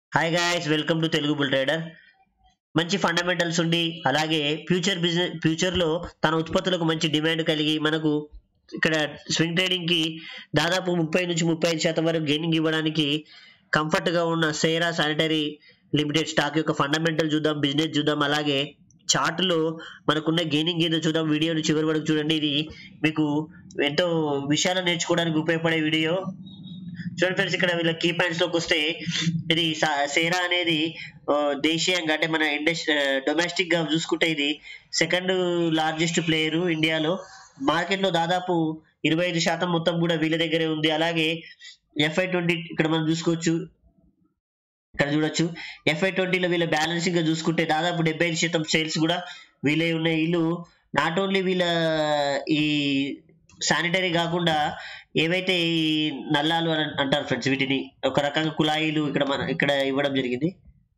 hi guys welcome to Telugu bull trader మంచి fundamentals ఉండి అలాగే ఫ్యూచర్ బిజినెస్ ఫ్యూచర్లో తన ఉత్పత్తులకు మంచి డిమాండ్ కలిగి మనకు ఇక్కడ స్వింగ్ ట్రేడింగ్ కి దాదాపు ముప్పై నుంచి ముప్పై ఐదు శాతం వరకు గెయినింగ్ ఇవ్వడానికి కంఫర్ట్ గా ఉన్న సేరా శానిటరీ లిమిటెడ్ స్టాక్ యొక్క ఫండమెంటల్ చూద్దాం బిజినెస్ చూద్దాం అలాగే చార్ట్ లో మనకున్న గెయినింగ్ ఏదో చూద్దాం వీడియోని చివరి వరకు చూడండి ఇది మీకు ఎంతో విషయాలు నేర్చుకోవడానికి ఉపయోగపడే వీడియో చూడండి ఫ్రెండ్స్ ఇక్కడ వీళ్ళ కీ పాయింట్స్ లోకి వస్తే ఇది సా- సేరా అనేది ఆ, దేశీయంగా అంటే మన ఇండస్ డొమెస్టిక్ గా చూసుకుంటే ఇది సెకండ్ లార్జెస్ట్ ప్లేయర్ ఇండియాలో మార్కెట్ లో దాదాపు ఇరవై ఐదు శాతం మొత్తం కూడా వీళ్ళ దగ్గరే ఉంది అలాగే ఎఫ్ఐ ట్వంటీ ఇక్కడ మనం చూసుకోవచ్చు ఇక్కడ చూడొచ్చు ఎఫ్ఐ ట్వంటీలో వీళ్ళ బ్యాలెన్సింగ్ గా చూసుకుంటే దాదాపు డెబ్బై ఐదు శాతం సేల్స్ కూడా వీళ్ళే ఉన్నాయి వీళ్ళు నాట్ ఓన్లీ వీళ్ళ ఈ శానిటరీ కాకుండా ఏవైతే ఈ నల్లాలు అని అంటారు ఫ్రెండ్స్ వీటిని ఒక రకంగా కుళాయిలు ఇక్కడ మన ఇక్కడ ఇవ్వడం జరిగింది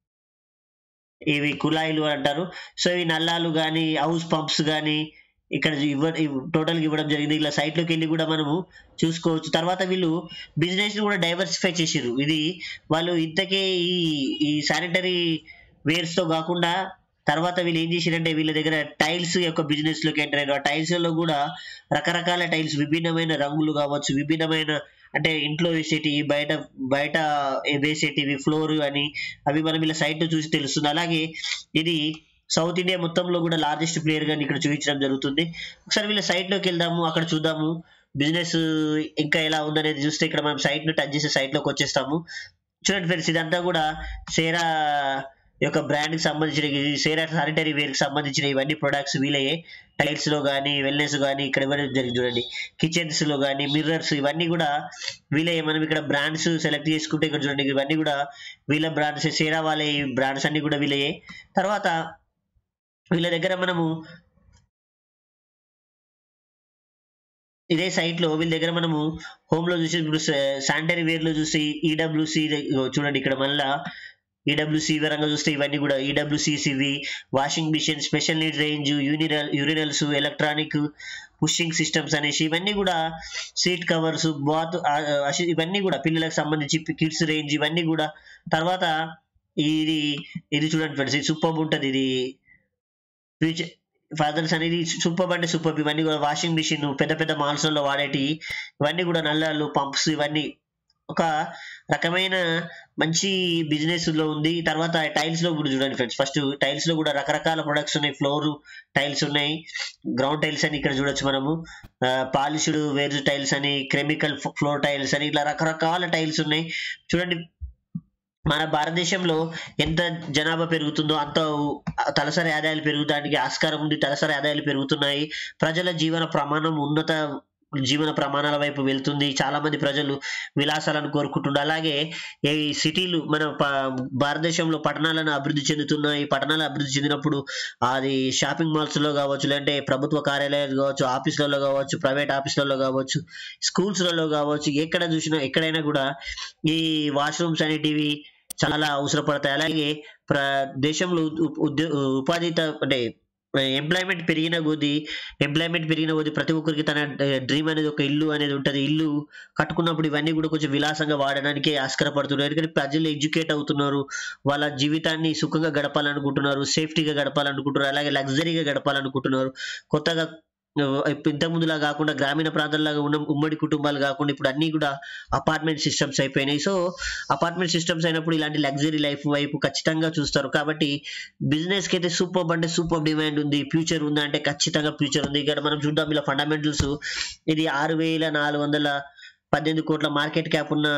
ఇవి కుళాయిలు అని అంటారు సో ఈ నల్లాలు కానీ హౌస్ పంప్స్ కానీ ఇక్కడ ఇవ్వ టోటల్ ఇవ్వడం జరిగింది ఇలా సైట్ లోకి వెళ్ళి కూడా మనము చూసుకోవచ్చు తర్వాత వీళ్ళు బిజినెస్ కూడా డైవర్సిఫై చేసారు ఇది వాళ్ళు ఇంతకే ఈ ఈ శానిటరీ వేర్స్ తో కాకుండా తర్వాత వీళ్ళు ఏం చేశారంటే వీళ్ళ దగ్గర టైల్స్ యొక్క బిజినెస్ లోకి ఎంటర్ అయ్యారు ఆ టైల్స్ లో కూడా రకరకాల టైల్స్ విభిన్నమైన రంగులు కావచ్చు విభిన్నమైన అంటే ఇంట్లో వేసేటివి బయట బయట వేసేటివి ఫ్లోర్ అని అవి మనం ఇలా సైట్ చూసి తెలుస్తుంది అలాగే ఇది సౌత్ ఇండియా మొత్తంలో కూడా లార్జెస్ట్ ప్లేయర్ గా ఇక్కడ చూపించడం జరుగుతుంది ఒకసారి వీళ్ళ సైట్ లోకి వెళ్దాము అక్కడ చూద్దాము బిజినెస్ ఇంకా ఎలా ఉందనేది చూస్తే ఇక్కడ మనం సైట్ ను టచ్ చేసే సైట్ లోకి వచ్చేస్తాము చూడండి ఫ్రెండ్స్ ఇదంతా కూడా సేరా యొక్క బ్రాండ్ కి సంబంధించిన ఇది సేరా సానిటరీ వేర్ కి సంబంధించిన ఇవన్నీ ప్రొడక్ట్స్ వీలయ్యే టైల్స్ లో కానీ వెల్నెస్ కానీ ఇక్కడ ఇవ్వడం జరిగింది చూడండి కిచెన్స్ లో కానీ మిర్రర్స్ ఇవన్నీ కూడా వీలయ్యే మనం ఇక్కడ బ్రాండ్స్ సెలెక్ట్ చేసుకుంటే ఇక్కడ చూడండి ఇవన్నీ కూడా వీళ్ళ బ్రాండ్స్ సేరా వాళ్ళ బ్రాండ్స్ అన్ని కూడా వీలయ్యే తర్వాత వీళ్ళ దగ్గర మనము ఇదే సైట్ లో వీళ్ళ దగ్గర మనము హోమ్ లో చూసి ఇప్పుడు శానిటరీ వేర్ లో చూసి ఈడబ్ల్యూసి చూడండి ఇక్కడ మళ్ళా ఈడబ్ల్యూసి వివరంగా చూస్తే ఇవన్నీ కూడా ఈడబ్ల్యూసిసివి washing machine special need range యూనిరల్ యూరినల్స్ ఎలక్ట్రానిక్ పుషింగ్ సిస్టమ్స్ అనేసి ఇవన్నీ కూడా సీట్ కవర్స్ బాత్ ఇవన్నీ కూడా పిల్లలకు సంబంధించి కిడ్స్ రేంజ్ ఇవన్నీ కూడా తర్వాత ఇది ఇది చూడండి ఫ్రెండ్స్ ఇది సూపర్ ఉంటుంది ఇది ఫ్యూచర్ ఫాదర్స్ అనేది సూపర్ అంటే సూపర్ ఇవన్నీ కూడా వాషింగ్ మిషన్ పెద్ద పెద్ద మాల్స్ లో వాడేటి ఇవన్నీ కూడా నల్లాలు పంప్స్ ఇవన్నీ ఒక రకమైన మంచి బిజినెస్ లో ఉంది తర్వాత టైల్స్ లో కూడా చూడండి ఫ్రెండ్స్ ఫస్ట్ టైల్స్ లో కూడా రకరకాల ప్రొడక్ట్స్ ఉన్నాయి ఫ్లోర్ టైల్స్ ఉన్నాయి గ్రౌండ్ టైల్స్ అని ఇక్కడ చూడొచ్చు మనము పాలిష్డ్ వేర్ టైల్స్ అని కెమికల్ ఫ్లోర్ టైల్స్ అని ఇట్లా రకరకాల టైల్స్ ఉన్నాయి చూడండి మన భారతదేశంలో ఎంత జనాభా పెరుగుతుందో అంత తలసరి ఆదాయాలు పెరుగుతానికి ఆస్కారం ఉంది తలసరి ఆదాయాలు పెరుగుతున్నాయి ప్రజల జీవన ప్రమాణం ఉన్నత జీవన ప్రమాణాల వైపు వెళ్తుంది చాలా మంది ప్రజలు విలాసాలను కోరుకుంటున్నారు అలాగే ఈ సిటీలు మన ప- భారతదేశంలో పట్టణాలను అభివృద్ధి చెందుతున్నాయి పట్టణాలు అభివృద్ధి చెందినప్పుడు అది షాపింగ్ మాల్స్ లో కావచ్చు లేదంటే ప్రభుత్వ కార్యాలయాలు కావచ్చు ఆఫీసులలో కావచ్చు ప్రైవేట్ ఆఫీసులలో కావచ్చు స్కూల్స్లలో కావచ్చు ఎక్కడ చూసినా ఎక్కడైనా కూడా ఈ వాష్రూమ్స్ అనేటివి చాలా అవసరపడతాయి అలాగే ప్ర దేశంలో ఉ- ఉద్యో ఉపాధి త- అంటే ఎంప్లాయ్మెంట్ పెరిగిన కొద్దీ ఎంప్లాయ్మెంట్ పెరిగిన కొద్దీ ప్రతి ఒక్కరికి తన డ్రీమ్ అనేది ఒక ఇల్లు అనేది ఉంటది ఇల్లు కట్టుకున్నప్పుడు ఇవన్నీ కూడా కొంచెం విలాసంగా వాడడానికి ఆస్కారపడుతున్నారు ఎందుకంటే ప్రజలు ఎడ్యుకేట్ అవుతున్నారు వాళ్ళ జీవితాన్ని సుఖంగా గడపాలనుకుంటున్నారు సేఫ్టీగా గడపాలనుకుంటున్నారు అలాగే లగ్జరీగా గడపాలనుకుంటున్నారు కొత్తగా ఇంత ముందులా కాకుండా గ్రామీణ ప్రాంతాల్లో ఉన్న ఉమ్మడి కుటుంబాలు కాకుండా ఇప్పుడు అన్ని కూడా అపార్ట్మెంట్ సిస్టమ్స్ అయిపోయినాయి సో అపార్ట్మెంట్ సిస్టమ్స్ అయినప్పుడు ఇలాంటి లగ్జరీ లైఫ్ వైపు ఖచ్చితంగా చూస్తారు కాబట్టి బిజినెస్ కి అయితే సూపర్ అంటే సూపర్ డిమాండ్ ఉంది ఫ్యూచర్ ఉందా అంటే ఖచ్చితంగా ఫ్యూచర్ ఉంది ఇక్కడ మనం చూద్దాం ఇలా ఫండమెంటల్స్ ఇది ఆరు వేల నాలుగు వందల పద్దెనిమిది కోట్ల మార్కెట్ క్యాప్ ఉన్న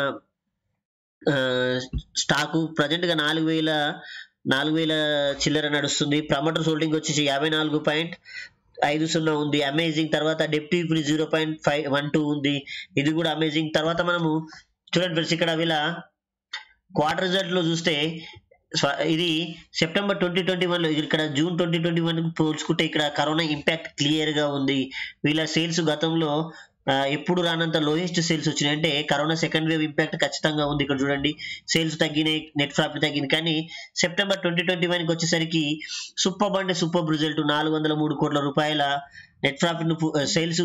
స్టాకు ప్రజెంట్ గా నాలుగు వేల నాలుగు వేల చిల్లర నడుస్తుంది ప్రమోటర్స్ హోల్డింగ్ వచ్చేసి యాభై నాలుగు పాయింట్ ఐదు సున్నా ఉంది అమేజింగ్ తర్వాత డెప్టీ ఇప్పుడు zero point five one two ఉంది ఇది కూడా అమేజింగ్ తర్వాత మనము చూడండి ఫ్రెండ్స్ ఇక్కడ వీళ్ళ క్వార్టర్ రిజల్ట్ లో చూస్తే స్వ- ఇది సెప్టెంబర్ ట్వంటీ ట్వంటీ వన్ లో ఇక్కడ జూన్ ట్వంటీ ట్వంటీ వన్ పోల్చుకుంటే ఇక్కడ కరోనా ఇంపాక్ట్ క్లియర్ గా ఉంది వీళ్ళ సేల్స్ గతంలో ఆ, ఎప్పుడు రానంత లోయెస్ట్ సేల్స్ వచ్చినాయి అంటే కరోనా సెకండ్ వేవ్ ఇంపాక్ట్ ఖచ్చితంగా ఉంది ఇక్కడ చూడండి సేల్స్ తగ్గినాయి నెట్ ప్రాఫిట్ తగ్గింది కానీ సెప్టెంబర్ ట్వంటీ ట్వంటీ వన్ కి వచ్చేసరికి సూపర్ అంటే సూపర్ రిజల్ట్ నాలుగు వందల మూడు కోట్ల రూపాయల నెట్ ప్రాఫిట్ ను సేల్స్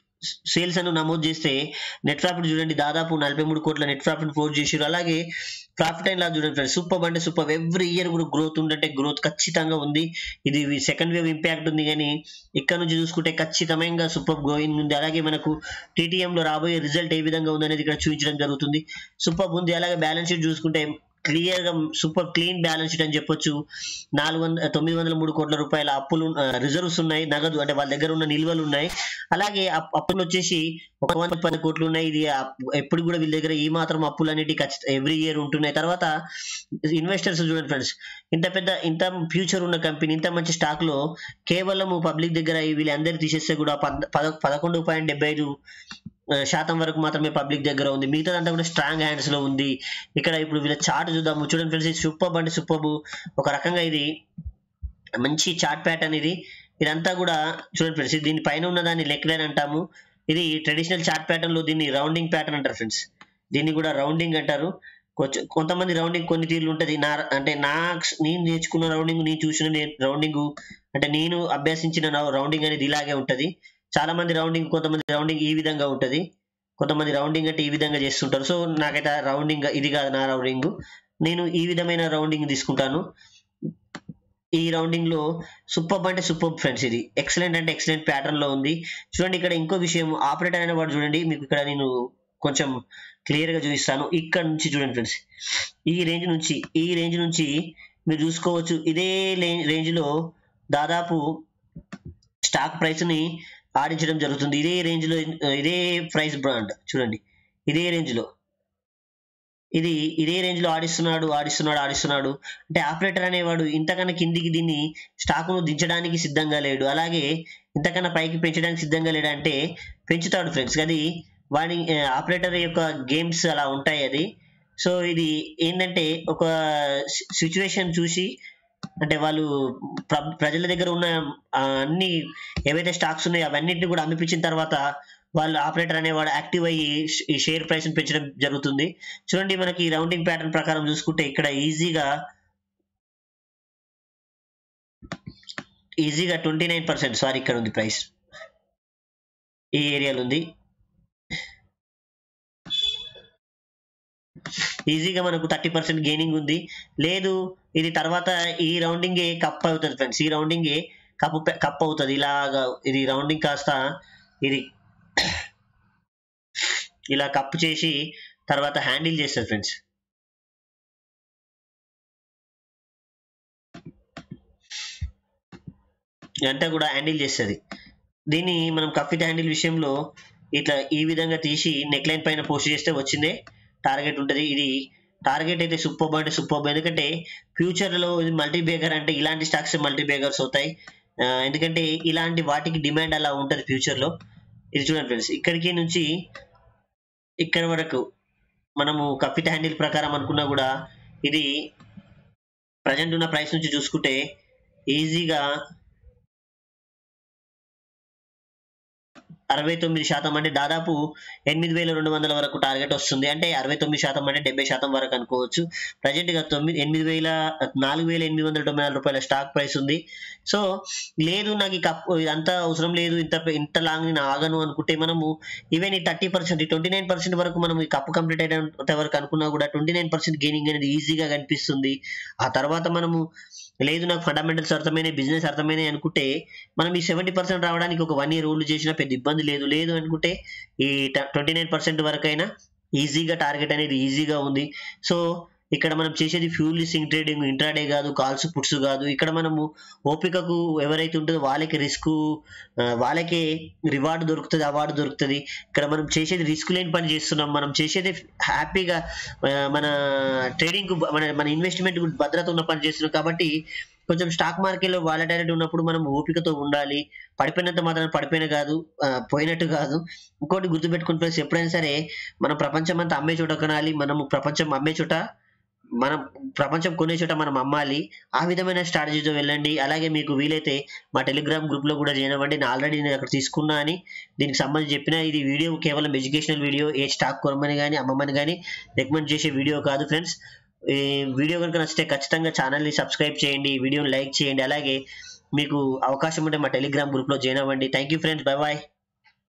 సేల్స్ అని నమోదు చేస్తే నెట్ ప్రాఫిట్ చూడండి దాదాపు నలభై మూడు కోట్ల నెట్ ప్రాఫిట్ పోస్ట్ చేసారు అలాగే ప్రాఫిట్ అండ్ లాస్ చూడండి ఫ్రెండ్స్ సూపర్ అంటే సూపర్ ఎవ్రీ ఇయర్ కూడా గ్రోత్ ఉందంటే గ్రోత్ ఖచ్చితంగా ఉంది ఇది సెకండ్ వేవ్ ఇంపాక్ట్ ఉంది కానీ ఇక్కడ నుంచి చూసుకుంటే ఖచ్చితంగా సూపర్ గ్రోయింగ్ ఉంది అలాగే మనకు TTM లో రాబోయే రిజల్ట్ ఏ విధంగా ఉందనేది ఇక్కడ చూపించడం జరుగుతుంది సూపర్ ఉంది అలాగే బ్యాలెన్స్ షీట్ చూసుకుంటే క్లియర్ గా సూపర్ క్లీన్ బ్యాలెన్స్ షీట్ అని చెప్పొచ్చు నాలుగు వందల తొమ్మిది వందల మూడు కోట్ల రూపాయల అప్పులు రిజర్వ్స్ ఉన్నాయి నగదు అంటే వాళ్ళ దగ్గర ఉన్న నిల్వలు ఉన్నాయి అలాగే అప్- అప్పులు వచ్చేసి ఒక వంద పది కోట్లు ఉన్నాయి ఇది అప్- ఎప్పుడు కూడా వీళ్ళ దగ్గర ఈ మాత్రం అప్పులు అనేవి ఖచ్చితంగా ఎవ్రీ ఇయర్ ఉంటున్నాయి తర్వాత ఇన్వెస్టర్స్ చూడండి ఫ్రెండ్స్ ఇంత పెద్ద ఇంత ఫ్యూచర్ ఉన్న కంపెనీ ఇంత మంచి స్టాక్ లో కేవలం పబ్లిక్ దగ్గర వీళ్ళందరూ తీసేస్తే కూడా పద- పద- పదకొండు పాయింట్ డెబ్బై ఐదు ఆ, శాతం వరకు మాత్రమే పబ్లిక్ దగ్గర ఉంది మిగతాదంతా కూడా స్ట్రాంగ్ హ్యాండ్స్ లో ఉంది ఇక్కడ ఇప్పుడు వీళ్ళ చార్ట్ చూద్దాము చూడండి ఫ్రెండ్స్ ఇది సూపర్ అంటే సూపర్ ఒక రకంగా ఇది మంచి చార్ట్ ప్యాటర్న్ ఇది ఇదంతా కూడా చూడండి ఫ్రెండ్స్ దీని పైన ఉన్న దాన్ని లెక్ లైన్ అంటాము ఇది ట్రెడిషనల్ చార్ట్ ప్యాటర్న్ లో దీన్ని రౌండింగ్ ప్యాటర్న్ అంటారు ఫ్రెండ్స్ దీన్ని కూడా రౌండింగ్ అంటారు కొంచెం కొంతమంది రౌండింగ్ కొన్ని తీర్లు ఉంటది నా అంటే నా నేను నేర్చుకున్న రౌండింగ్ నేను చూసిన రౌండింగ్ అంటే నేను అభ్యసించిన రౌండింగ్ అనేది ఇలాగే ఉంటది చాలా మంది రౌండింగ్ కొంతమంది రౌండింగ్ ఈ విధంగా ఉంటది కొంతమంది రౌండింగ్ అంటే ఈ విధంగా చేస్తుంటారు సో నాకైతే రౌండింగ్ ఇది కాదు నా రౌండింగ్ నేను ఈ విధమైన రౌండింగ్ తీసుకుంటాను ఈ రౌండింగ్ లో సూపర్ అంటే సూపర్ ఫ్రెండ్స్ ఇది ఎక్సలెంట్ అంటే ఎక్సలెంట్ ప్యాటర్న్ లో ఉంది చూడండి ఇక్కడ ఇంకో విషయం ఆపరేటర్ అనే వాడు చూడండి మీకు ఇక్కడ నేను కొంచెం క్లియర్ గా చూపిస్తాను ఇక్కడ నుంచి చూడండి ఫ్రెండ్స్ ఈ రేంజ్ నుంచి ఈ రేంజ్ నుంచి మీరు చూసుకోవచ్చు ఇదే రేంజ్ లో దాదాపు స్టాక్ ప్రైస్ ని ఆడించడం జరుగుతుంది ఇదే రేంజ్ లో ఇదే ప్రైస్ బ్రాండ్ చూడండి ఇదే రేంజ్ లో ఇది ఇదే రేంజ్ లో ఆడిస్తున్నాడు ఆడిస్తున్నాడు ఆడిస్తున్నాడు అంటే ఆపరేటర్ అనేవాడు ఇంతకన్నా కిందికి దీన్ని స్టాకును దించడానికి సిద్ధంగా లేడు అలాగే ఇంతకన్నా పైకి పెంచడానికి సిద్ధంగా లేడు అంటే పెంచుతాడు ఫ్రెండ్స్ అది వాడి ఆపరేటర్ యొక్క గేమ్స్ అలా ఉంటాయి అది సో ఇది ఏంటంటే ఒక సిచ్యువేషన్ చూసి అంటే వాళ్ళు ప్ర- ప్రజల దగ్గర ఉన్న ఆ, అన్ని ఏవైతే స్టాక్స్ ఉన్నాయో అవన్నిటిని కూడా అమ్మిపించిన తర్వాత వాళ్ళు ఆపరేటర్ అనేవాడు యాక్టివ్ అయ్యి ష్- ఈ షేర్ ప్రైస్ పెంచడం జరుగుతుంది చూడండి మనకి ఈ రౌండింగ్ ప్యాటర్న్ ప్రకారం చూసుకుంటే ఇక్కడ ఈజీగా ఈజీగా ట్వంటీ నైన్ పర్సెంట్ సారీ ఇక్కడ ఉంది ప్రైస్ ఈ ఏరియాలో ఉంది ఈజీగా మనకు థర్టీ పర్సెంట్ గెయినింగ్ ఉంది లేదు ఇది తర్వాత ఈ రౌండింగ్ కప్ అవుతుంది ఫ్రెండ్స్ ఈ రౌండింగ్ కప్ కప్ అవుతుంది ఇలాగా ఇది రౌండింగ్ కాస్త ఇది ఇలా కప్ చేసి తర్వాత హ్యాండిల్ చేస్తుంది ఫ్రెండ్స్ ఇదంతా కూడా హ్యాండిల్ చేస్తుంది దీన్ని మనం కఫిట్ హ్యాండిల్ విషయంలో ఇట్లా ఈ విధంగా తీసి నెక్ లైన్ పైన పోస్ట్ చేస్తే వచ్చిందే టార్గెట్ ఉంటుంది ఇది టార్గెట్ అయితే సూపర్ అంటే సూపర్ ఎందుకంటే ఫ్యూచర్ లో ఇది మల్టీ బేగర్ అంటే ఇలాంటి స్టాక్స్ మల్టీ బేగర్స్ అవుతాయి ఆ, ఎందుకంటే ఇలాంటి వాటికి డిమాండ్ అలా ఉంటుంది ఫ్యూచర్ లో ఇది చూడండి ఫ్రెండ్స్ ఇక్కడికి నుంచి ఇక్కడ వరకు మనము కఫిట్ హ్యాండిల్ ప్రకారం అనుకున్నా కూడా ఇది ప్రజెంట్ ఉన్న ప్రైస్ నుంచి చూసుకుంటే ఈజీగా అరవై తొమ్మిది శాతం అంటే దాదాపు ఎనిమిది వేల రెండు వందల వరకు టార్గెట్ వస్తుంది అంటే అరవై తొమ్మిది శాతం అంటే డెబ్బై శాతం వరకు అనుకోవచ్చు ప్రజెంట్ గా తొమ్మిది ఎనిమిది వేల నాలుగు వేల ఎనిమిది వందల తొంభై నాలుగు రూపాయల స్టాక్ ప్రైస్ ఉంది సో లేదు నాకు ఈ కప్ ఇదంతా అవసరం లేదు ఇంత ఇంత లాంగ్ నేను ఆగను అనుకుంటే మనము ఈవెన్ ఈ thirty percent twenty nine percent వరకు మనం ఈ కప్పు కంప్లీట్ అయినంత వరకు అనుకున్నా కూడా ట్వంటీ నైన్ పర్సెంట్ గెయినింగ్ అనేది ఈజీగా కనిపిస్తుంది ఆ తర్వాత మనము లేదు నాకు ఫండమెంటల్స్ అర్థమైన బిజినెస్ అర్థమైన అనుకుంటే మనం ఈ సెవెంటీ పర్సెంట్ రావడానికి ఒక వన్ ఇయర్ రూల్ చేసిన పెద్ద ఇబ్బంది లేదు లేదు అనుకుంటే ఈ ట్వంటీ నైన్ పర్సెంట్ వరకు అయినా ఈజీగా టార్గెట్ అనేది ఈజీగా ఉంది సో ఇక్కడ మనం చేసేది ఫ్యూల్ సింగ్ ట్రేడింగ్ ఇంట్రాడే కాదు కాల్స్ పుట్స్ కాదు ఇక్కడ మనము ఓపికకు ఎవరైతే ఉంటుందో వాళ్ళకి రిస్క్ వాళ్ళకి రివార్డు దొరుకుతుంది అవార్డు దొరుకుతుంది ఇక్కడ మనం చేసేది రిస్క్ లేని పని చేస్తున్నాం మనం చేసేది హ్యాపీగా మన ట్రేడింగ్ కు మన మన ఇన్వెస్ట్మెంట్ భద్రత ఉన్న పని చేస్తున్నాం కాబట్టి కొంచెం స్టాక్ మార్కెట్లో వాలటాలిటీ ఉన్నప్పుడు మనం ఓపికతో ఉండాలి పడిపోయినంత మాత్రం పడిపోయిన కాదు ఆ, పోయినట్టు కాదు ఇంకోటి గుర్తుపెట్టుకుని ఫ్రెండ్స్ ఎప్పుడైనా సరే మనం ప్రపంచం అంతా అమ్మే చోట కొనాలి మనము ప్రపంచం అమ్మే చోట మనం ప్రపంచం కొనే చోట మనం అమ్మాలి ఆ విధమైన స్ట్రాటజీతో వెళ్ళండి అలాగే మీకు వీలైతే మా టెలిగ్రామ్ గ్రూప్ లో కూడా జాయిన్ అవ్వండి నేను ఆల్రెడీ నేను అక్కడ తీసుకున్నా అని దీనికి సంబంధించి చెప్పిన ఇది వీడియో కేవలం ఎడ్యుకేషనల్ వీడియో ఏ స్టాక్ కొనమని కానీ అమ్మమని కానీ రికమెండ్ చేసే వీడియో కాదు ఫ్రెండ్స్ ఈ వీడియో కనుక నచ్చితే ఖచ్చితంగా ఛానల్ని సబ్స్క్రైబ్ చేయండి ఈ వీడియోని లైక్ చేయండి అలాగే మీకు అవకాశం ఉంటే మా టెలిగ్రామ్ గ్రూప్లో జాయిన్ అవ్వండి thank you friends bye bye